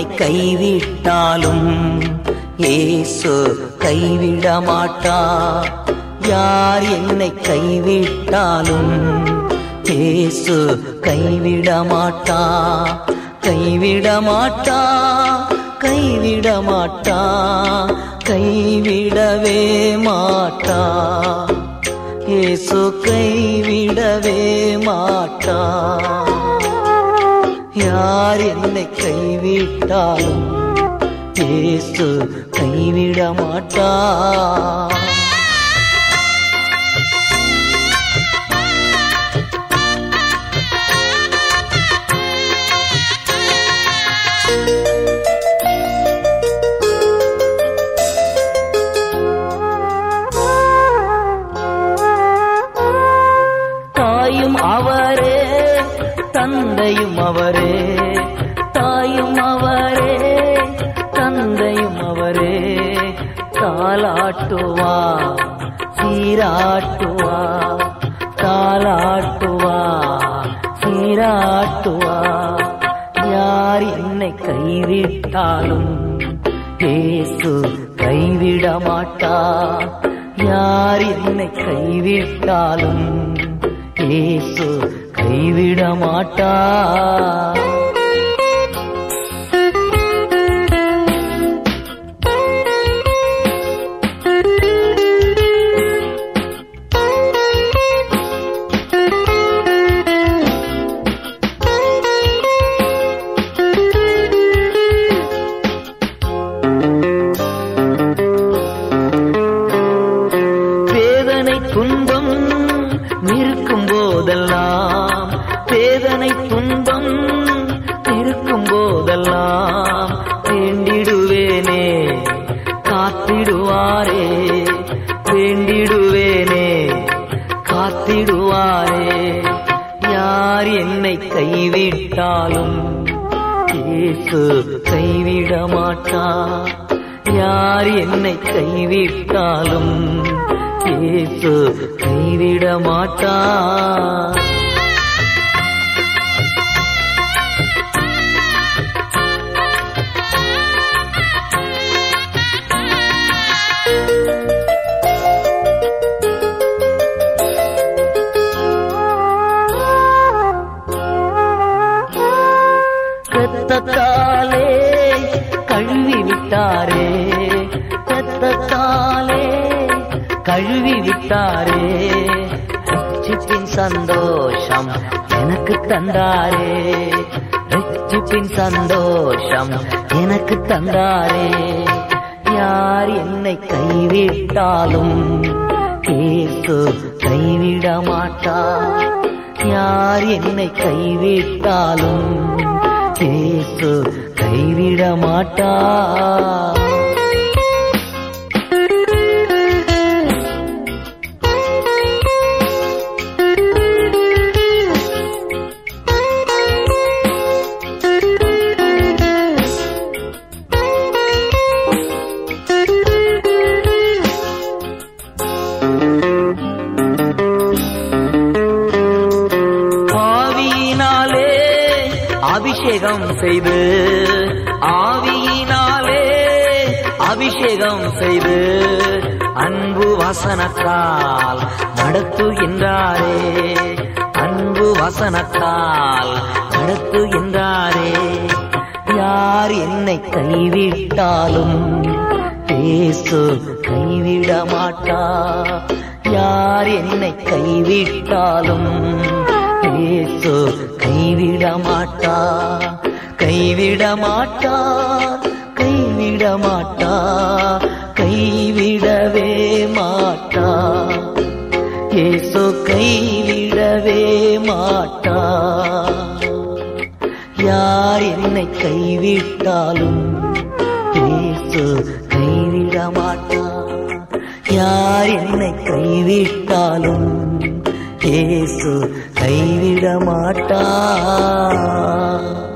கைவிட்டாலும் இயேசு கைவிட மாட்டா யார் என்னை கைவிட்டாலும் இயேசு கைவிட மாட்டா கைவிட மாட்டா கைவிட மாட்டா கைவிடவே மாட்டா இயேசு கைவிடவே மாட்டா யார் என்னை கைவிட்டாலும் இயேசு கைவிட மாட்டா தாயும் அவரே தந்தையும் அவரே தாயும் அவரே தந்தையும் அவரே தாலாட்டுவா சீராட்டுவா தாலாட்டுவா சீராட்டுவா யார் என்னை கைவிட்டாலும் இயேசு கைவிட மாட்டா யார் என்னை கைவிட்டாலும் இயேசு கைவிட மாட்டா வேதனை துன்பம் இருக்கும் போதெல்லாம் வேதனை துன்பம் இருக்கும் போதெல்லாம் வேண்டிடுவேனே காத்திடுவாரே வேண்டிடுவேனே காத்திடுவாரே யார் என்னை கைவிட்டாலும் இயேசு கைவிட மாட்டா யார் என்னை கைவிட்டாலும் இயேசு கைவிட மாட்டா ரத்தத்தாலே கழுவி விட்டாரே ரத்தத்தாலே கழுவி விட்டாரே ரட்சிப்பின் சந்தோஷம் எனக்கு தந்தாரே ரட்சிப்பின் சந்தோஷம் எனக்கு தந்தாரே யார் என்னை கைவிட்டாலும் இயேசு கைவிட மாட்டா யார் என்னை கைவிட்டாலும் இயேசு கைவிட மாட்டா ஆவியினாலே அபிஷேகம் செய்து ஆவியினாலே அபிஷேகம் செய்து அன்பு வசனத்தால் நடத்துகின்றாரே அன்பு வசனத்தால் நடத்துகின்றாரே யார் என்னை கைவிட்டாலும் இயேசு கைவிட மாட்டா யார் என்னை கைவிட்டாலும் இயேசு கைவிட மாட்டா கைவிட மாட்டா கைவிட மாட்டா கைவிடவே மாட்டா இயேசு கைவிடவே மாட்டா யார் என்னை கைவிட்டாலும் இயேசு கைவிட மாட்டா யார் என்னை கைவிட்டாலும் இயேசு கைவிட மாட்டா